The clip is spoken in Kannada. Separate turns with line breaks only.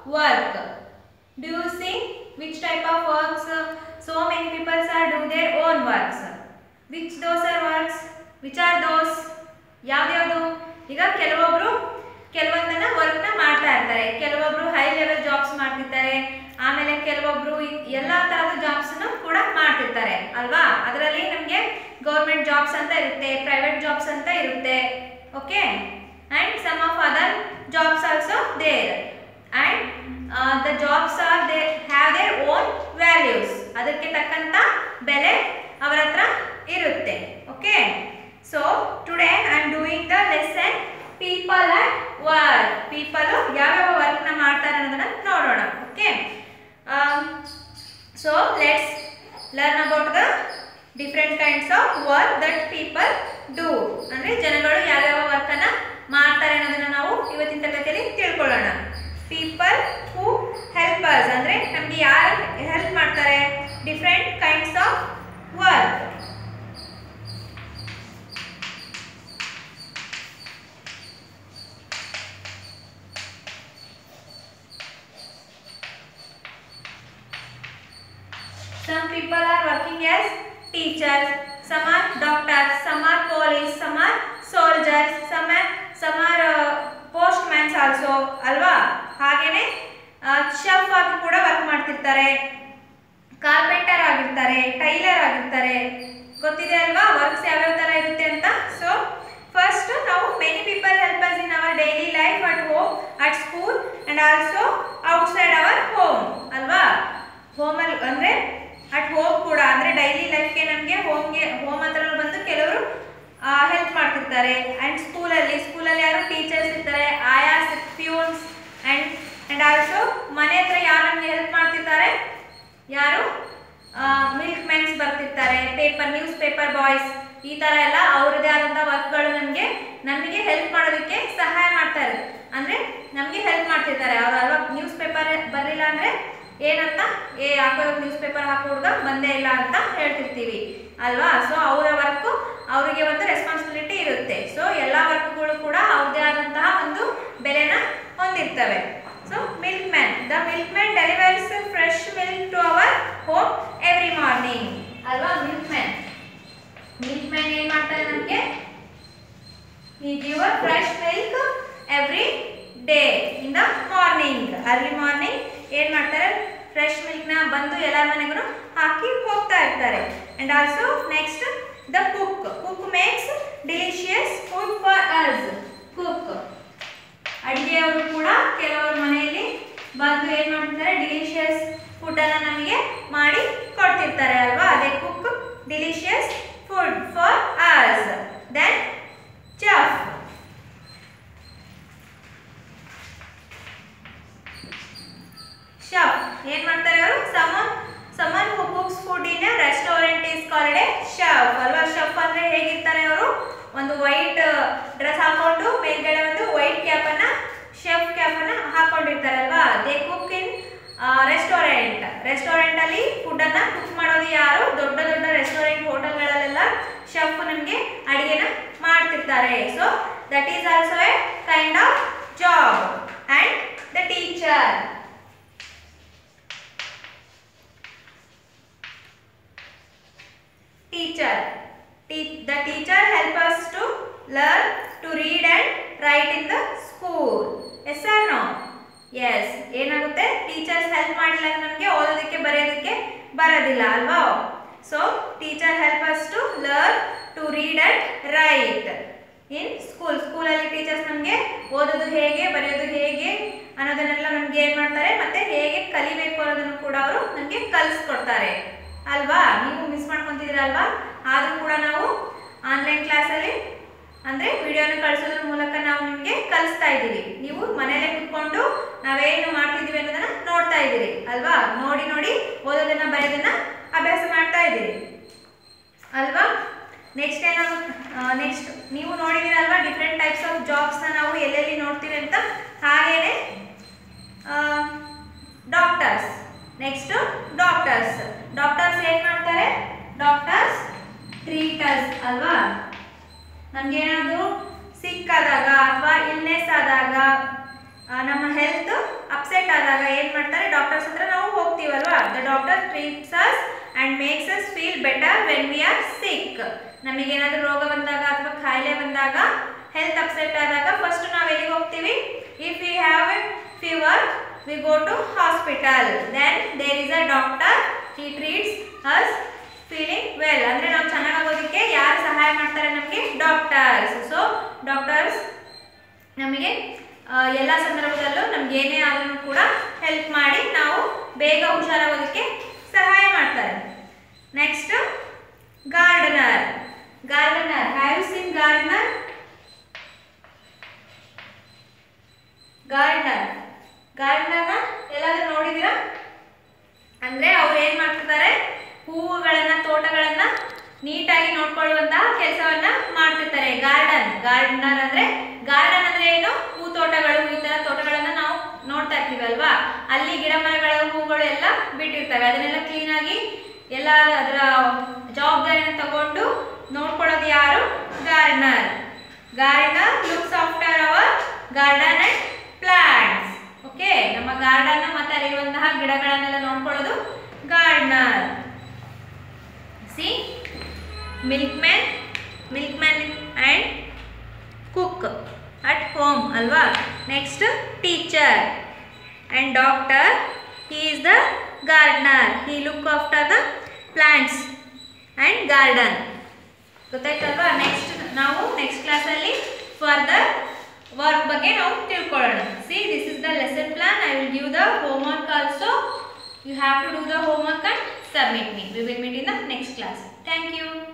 work. Do you see which type of works? So many people are do their own works. Which those are works? Which are those? ಯಾವ್ದ್ಯಾವುದು ಈಗ ಕೆಲವೊಬ್ರು ಕೆಲವೊಂದನ್ನ ವರ್ಕ್ನ ಮಾಡ್ತಾ ಇರ್ತಾರೆ ಕೆಲವೊಬ್ರು ಹೈ ಲೆವೆಲ್ ಜಾಬ್ಸ್ ಮಾಡ್ತಿರ್ತಾರೆ ಆಮೇಲೆ ಕೆಲವೊಬ್ರು ಇ- ಎಲ್ಲಾ ತರದ ಜಾಬ್ಸ್ನು ಕೂಡ ಮಾಡ್ತಿರ್ತಾರೆ ಅಲ್ವಾ ಅದರಲ್ಲಿ ನಮಗೆ ಗೌರ್ಮೆಂಟ್ ಜಾಬ್ಸ್ ಅಂತ ಇರುತ್ತೆ ಪ್ರೈವೇಟ್ ಜಾಬ್ಸ್ ಅಂತ ಇರುತ್ತೆ okay and some of other jobs also there and the jobs are they have their own values ಅದಕ್ಕೆ ತಕ್ಕಂತ ಬೆಲೆ ಅವರ ಹತ್ರ ಇರುತ್ತೆ okay so today I am doing the lesson people and work people ಯಾವ್ಯಾವ ವರ್ಕ್ನ ಮಾಡ್ತಾರೆ ಅನ್ನೋದನ್ನ ನೋಡೋಣ okay so let's learn about the different kinds of work that people do ಅಂದ್ರೆ ಜನಗಳು ಯಾವ್ಯಾವ ವರ್ಕನ್ನ ಮಾಡ್ತಾರೆ ಅನ್ನೋದನ್ನ ನಾವು ಇವತ್ತಿನ ತರಗತಿಯಲ್ಲಿ ತಿಳ್ಕೊಳ್ಳೋಣ ಪೀಪಲ್ ಹೂ ಹೆಲ್ಪ್ ಅಸ್ ಅಂದ್ರೆ ನಮ್ಗೆ ಯಾರು ಹೆಲ್ಪ್ ಮಾಡ್ತಾರೆ different kinds of work Some people are working as teachers, some are doctors, some are police, some are soldiers, some are some are uh, postmen also ಅಲ್ವಾ ಹಾಗೇನೆ ಶೆಫ್ ಆಗಿ ಕೂಡ ವರ್ಕ್ ಮಾಡ್ತಿರ್ತಾರೆ ಕಾರ್ಪೆಂಟರ್ ಆಗಿರ್ತಾರೆ ಟೈಲರ್ ಆಗಿರ್ತಾರೆ ಗೊತ್ತಿದೆ ಅಲ್ವಾ ವರ್ಕ್ಸ್ ಯಾವ್ಯಾವ ತರ ಇರುತ್ತೆ ಅಂತ ಸೊ ಫಸ್ಟ್ ನಾವು many people help us in our daily life at home at school and also outside our home ಅಲ್ವಾ ಹೋಮಲ್ಲಿ ಅಂದ್ರೆ ಅಟ್ ಹೋಮ್ ಕೂಡ ಅಂದ್ರೆ ಡೈಲಿ ಲೈಫ್ಗೆ ನಮಗೆ ಹೋಮ್ಗೆ ಹೋಮ್ ಹತ್ರ ಬಂದು ಕೆಲವರು ಹೆಲ್ಪ್ ಮಾಡ್ತಿರ್ತಾರೆ ಅಂಡ್ ಸ್ಕೂಲಲ್ಲಿ ಸ್ಕೂಲಲ್ಲಿ ಯಾರು ಟೀಚರ್ಸ್ ಇರ್ತಾರೆ ayahs peons and and also ಮನೆ ಹತ್ರ ಯಾರು ನಮಗೆ ಹೆಲ್ಪ್ ಮಾಡ್ತಿರ್ತಾರೆ ಯಾರು ಮಿಲ್ಕ್ ಮ್ಯಾನ್ಸ್ ಬರ್ತಿರ್ತಾರೆ ಪೇಪರ್ ನ್ಯೂಸ್ ಪೇಪರ್ ಬಾಯ್ಸ್ ಈ ತರ ಎಲ್ಲ ಅವ್ರದೇ ಆದಂತ ವರ್ಕ್ಗಳು ನಮಗೆ ನಮಗೆ ಹೆಲ್ಪ್ ಮಾಡೋದಕ್ಕೆ ಸಹಾಯ ಮಾಡ್ತಾ ಇರುತ್ತೆ ಅಂದ್ರೆ ನಮಗೆ ಹೆಲ್ಪ್ ಮಾಡ್ತಿರ್ತಾರೆ ಅವ್ರು ಅಲ್ವಾ ನ್ಯೂಸ್ ಪೇಪರ್ ಬರಲಿಲ್ಲ ಅಂದ್ರೆ ಏನಂತ ಏ ಹಾಕೋ ನ್ಯೂಸ್ ಪೇಪರ್ ಹಾಕೋ ಹುಡುಗ ಬಂದೇ ಇಲ್ಲ ಅಂತ ಹೇಳ್ತಿರ್ತೀವಿ ಅಲ್ವಾ ಸೊ ಅವರ ವರ್ಕು ಅವರಿಗೆ ಒಂದು ರೆಸ್ಪಾನ್ಸಿಬಿಲಿಟಿ ಇರುತ್ತೆ ಸೊ ಎಲ್ಲ ವರ್ಕ್ಗಳು ಕೂಡ ಅವ್ರದೇ ಆದಂತಹ ಒಂದು ಬೆಲೆನ ಹೊಂದಿರ್ತವೆ so milkman the milkman delivers fresh milk to our home every morning ಅಲ್ವಾ ಮಿಲ್ಕ್ ಮ್ಯಾನ್ ಮಿಲ್ಕ್ ಮ್ಯಾನ್ ಏನ್ ಮಾಡ್ತಾರೆ ನಮಗೆ he give a fresh milk every day in the morning early morning ಏನ್ ಮಾಡ್ತಾರೆ ಫ್ರೆಶ್ ಮಿಲ್ಕ್ ನ ಬಂದು ಎಲ್ಲರ ಮನೆಗೂ ಹಾಕಿ ಹೋಗ್ತಾ ಇರ್ತಾರೆ and also next the cook cook makes delicious food for us cook ಅಡಿಗೆಯವರು ಕೂಡ ಕೆಲವರು ಮನೆಯಲ್ಲಿ ಬಂದು ಏನ್ ಮಾಡ್ತಾರೆ ಡಿಲಿಷಿಯಸ್ ಫುಡ್ ಅನ್ನ ನಮಗೆ ಮಾಡಿ ಕೊಡ್ತಿರ್ತಾರೆ ಅಲ್ವಾ ಅದೇ cook delicious food for us then chef chef ಏನ್ ಮಾಡ್ತಾರೆ ಅವರು someone someone who cooks food in restaurant is called a chef ಅಲ್ವಾ ಶಫ್ ಅಂದ್ರೆ ಹೇಗಿರ್ತಾರೆ ಅವರು ಒಂದು ವೈಟ್ ಡ್ರೆಸ್ ಹಾಕೊಂಡು ಮೇಲ್ಗಡೆ ಒಂದು ವೈಟ್ ಕ್ಯಾಪ್ ಅನ್ನ ಶೆಫ್ ಕ್ಯಾಪ್ ಅನ್ನ ಹಾಕೊಂಡಿರ್ತಾರೆ ಅಲ್ವಾ they cook in restaurant restaurant ಅಲ್ಲಿ ಫುಡ್ ಅನ್ನ ಕುಕ್ ಮಾಡೋದು ಯಾರು ದೊಡ್ಡ ದೊಡ್ಡ ರೆಸ್ಟೋರೆಂಟ್ ಹೋಟೆಲ್ಗಳಲ್ಲೆಲ್ಲ ಶೆಫ್ ನಮಗೆ ಅಡಿಗೆನ ಮಾಡ್ತಿರ್ತಾರೆ so that is also a kind of job and the teacher teacher Te- the teacher help us to learn to read and write in the school yes or no yes ಏನಾಗುತ್ತೆ ಟೀಚರ್ಸ್ ಹೆಲ್ಪ್ ಮಾಡಿಲ್ಲ ನಮಗೆ ಓದೋದಕ್ಕೆ ಬರೆಯೋದಕ್ಕೆ ಬರೋದಿಲ್ಲ ಅಲ್ವಾ so teacher help us to learn to read and write in school ಸ್ಕೂಲಲ್ಲಿ ಟೀಚರ್ಸ್ ನಮಗೆ ಓದೋದು ಹೇಗೆ ಬರೆಯೋದು ಹೇಗೆ ಅನ್ನೋದನ್ನೆಲ್ಲ ನಮಗೆ ಏನು ಮಾಡ್ತಾರೆ ಮತ್ತೆ ಹೇಗೆ ಕಲಿಬೇಕು ಅನ್ನೋದನ್ನು ಕೂಡ ಅವರು ನಮಗೆ ಕಲಿಸ್ಕೊಡ್ತಾರೆ ಅಲ್ವಾ ನೀವು ಮಿಸ್ ಮಾಡ್ಕೊಂತಿದ್ದೀರಲ್ವಾ ಆದರೂ ಕೂಡ ನಾವು ಆನ್ಲೈನ್ ಕ್ಲಾಸಲ್ಲಿ ಅಂದರೆ ವಿಡಿಯೋನ ಕಳಿಸೋದ್ರ ಮೂಲಕ ನಾವು ನಿಮಗೆ ಕಲಿಸ್ತಾ ಇದ್ದೀವಿ ನೀವು ಮನೇಲೆ ಕುತ್ಕೊಂಡು ನಾವೇನು ಮಾಡ್ತಿದ್ದೀವಿ ಅನ್ನೋದನ್ನ ನೋಡ್ತಾ ಇದ್ದೀರಿ ಅಲ್ವಾ ನೋಡಿ ನೋಡಿ ಓದೋದನ್ನ ಬರೆಯೋದನ್ನ ಅಭ್ಯಾಸ ಮಾಡ್ತಾ ಇದ್ದೀರಿ ಅಲ್ವಾ ನೆಕ್ಸ್ಟ್ ಏನಾಗುತ್ತೆ ನೆಕ್ಸ್ಟ್ ನೀವು ನೋಡಿದ್ದೀರಲ್ವಾ ಡಿಫ್ರೆಂಟ್ ಟೈಪ್ಸ್ ಆಫ್ ಜಾಬ್ಸ್ನ ನಾವು ಎಲ್ಲೆಲ್ಲಿ ನೋಡ್ತೀವಿ ಅಂತ ಹಾಗೇನೆ ಡಾಕ್ಟರ್ಸ್ ನೆಕ್ಸ್ಟ್ ಡಾಕ್ಟರ್ಸ್ ಡಾಕ್ಟರ್ಸ್ ಏನ್ ಮಾಡ್ತಾರೆ ಡಾಕ್ಟರ್ಸ್ ಟ್ರೀಟರ್ಸ್ ಅಲ್ವಾ ನಮ್ಗೇನಾದ್ರು ಸಿಕ್ ಆದಾಗ ಅಥವಾ ಇಲ್ನೆಸ್ ಆದಾಗ ಆ, ನಮ್ಮ ಹೆಲ್ತ್ ಅಪ್ಸೆಟ್ ಆದಾಗ ಏನು ಮಾಡ್ತಾರೆ ಡಾಕ್ಟರ್ಸ್ ಹತ್ರ ನಾವು ಹೋಗ್ತೀವಲ್ವಾ the doctor treats us and makes us feel better when we are sick ನಮಗೇನಾದರೂ ರೋಗ ಬಂದಾಗ ಅಥವಾ ಕಾಯಿಲೆ ಬಂದಾಗ ಹೆಲ್ತ್ ಅಪ್ಸೆಟ್ ಆದಾಗ ಫಸ್ಟ್ ನಾವು ಎಲ್ಲಿಗೆ ಹೋಗ್ತೀವಿ if you have a fever we go to hospital then there is a doctor he treats us feeling well ಅಂದರೆ ನಾವು ಚೆನ್ನಾಗೋದಕ್ಕೆ ಯಾರು ಸಹಾಯ ಮಾಡ್ತಾರೆ ನಮಗೆ ಡಾಕ್ಟರ್ಸ್ ಸೊ ಡಾಕ್ಟರ್ಸ್ ನಮಗೆ ಎಲ್ಲ ಸಂದರ್ಭದಲ್ಲೂ ನಮ್ಗೆ ಏನೇ ಆದ್ರೂ ಕೂಡ ಹೆಲ್ಪ್ ಮಾಡಿ ನಾವು ಬೇಗ ಹುಷಾರಾಗೋದಕ್ಕೆ ಸಹಾಯ ಮಾಡ್ತಾರೆ next gardener gardener have seen gardener gardener ಗಾರ್ಡನರ್ನ ಎಲ್ಲಾದ್ರೂ ನೋಡಿದ್ದೀರಾ ಅಂದ್ರೆ ಅವ್ರು ಏನ್ ಮಾಡ್ತಿರ್ತಾರೆ ಹೂವುಗಳನ್ನ ತೋಟಗಳನ್ನ ನೀಟಾಗಿ ನೋಡ್ಕೊಳ್ಳುವಂತಹ ಕೆಲಸವನ್ನ ಮಾಡ್ತಿರ್ತಾರೆ ಗಾರ್ಡನ್ ಗಾರ್ಡನರ್ ಅಂದ್ರೆ ಗಾರ್ಡನ್ ಅಂದ್ರೆ ಏನು ಹೂ ತೋಟಗಳು ಈ ತರ ತೋಟಗಳನ್ನ ನಾವು ನೋಡ್ತಾ ಇರ್ತೀವಿ ಅಲ್ವಾ ಅಲ್ಲಿ ಗಿಡ ಮರಗಳ ಹೂಗಳು ಎಲ್ಲ ಬಿಟ್ಟಿರ್ತವೆ ಅದನ್ನೆಲ್ಲ ಕ್ಲೀನ್ ಆಗಿ ಎಲ್ಲ ಅದರ ಜವಾಬ್ದಾರಿನ ತಗೊಂಡು ನೋಡ್ಕೊಳ್ಳೋದು ಯಾರು gardener gardener looks after our garden and plants okay ನಮ್ಮ ಗಾರ್ಡನ್ ಮತ್ತೆ ಅಲ್ಲಿರುವಂತಹ ಗಿಡಗಳನ್ನೆಲ್ಲ ನೋಡ್ಕೊಳ್ಳೋದು gardener see milkman milkman and cook at home ಅಲ್ವಾ next teacher and doctor he is the gardener he look after the plants and garden ಗೊತ್ತಾಯ್ತಲ್ವಾ ನೆಕ್ಸ್ಟ್ ನಾವು ನೆಕ್ಸ್ಟ್ ಕ್ಲಾಸಲ್ಲಿ ಫರ್ದರ್ ವರ್ಕ್ ಬಗ್ಗೆ ನಾವು ತಿಳ್ಕೊಳ್ಳೋಣ see this is the lesson plan I will give the homework also you have to do the homework and submit me we will meet in the next class thank you